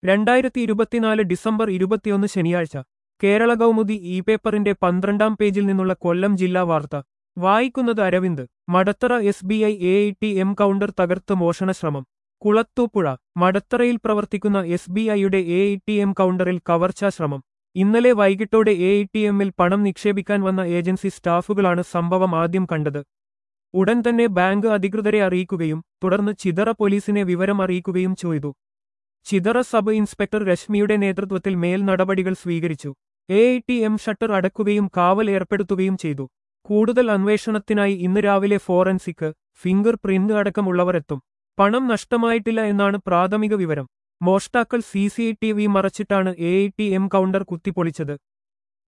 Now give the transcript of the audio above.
രണ്ടായിരത്തി ഇരുപത്തിനാല് ഡിസംബർ ഇരുപത്തിയൊന്ന് ശനിയാഴ്ച കേരള കൗമുദി ഇ പേപ്പറിന്റെ പന്ത്രണ്ടാം പേജിൽ നിന്നുള്ള കൊല്ലം ജില്ലാ വാർത്ത വായിക്കുന്നത് Aravind Madathara S B I A I T M counter തകർത്ത് മോഷണശ്രമം കുളത്തൂപ്പുഴ മടത്തറയിൽ പ്രവർത്തിക്കുന്ന എസ് ബി ഐയുടെ എ ഐ ടി എം കൗണ്ടറിൽ കവർച്ചാശ്രമം ഇന്നലെ വൈകിട്ടോടെ എ ഐ ടി എമ്മിൽ പണം നിക്ഷേപിക്കാൻ വന്ന ഏജൻസി സ്റ്റാഫുകളാണ് സംഭവം ആദ്യം കണ്ടത് ഉടൻ തന്നെ ബാങ്ക് അധികൃതരെ അറിയിക്കുകയും തുടർന്ന് ചിതറ പോലീസിനെ വിവരം അറിയിക്കുകയും ചെയ്തു ചിതറ സബ് ഇൻസ്പെക്ടർ രശ്മിയുടെ നേതൃത്വത്തിൽ മേൽ നടപടികൾ സ്വീകരിച്ചു A I T M shutter അടക്കുകയും കാവൽ ഏർപ്പെടുത്തുകയും ചെയ്തു കൂടുതൽ അന്വേഷണത്തിനായി ഇന്ന് രാവിലെ ഫോറൻസിക് ഫിംഗർ പ്രിന്റ് അടക്കമുള്ളവർ എത്തും പണം നഷ്ടമായിട്ടില്ല എന്നാണ് പ്രാഥമിക വിവരം മോഷ്ടാക്കൾ C C T V മറച്ചിട്ടാണ് A I T M counter കുത്തിപ്പൊളിച്ചത്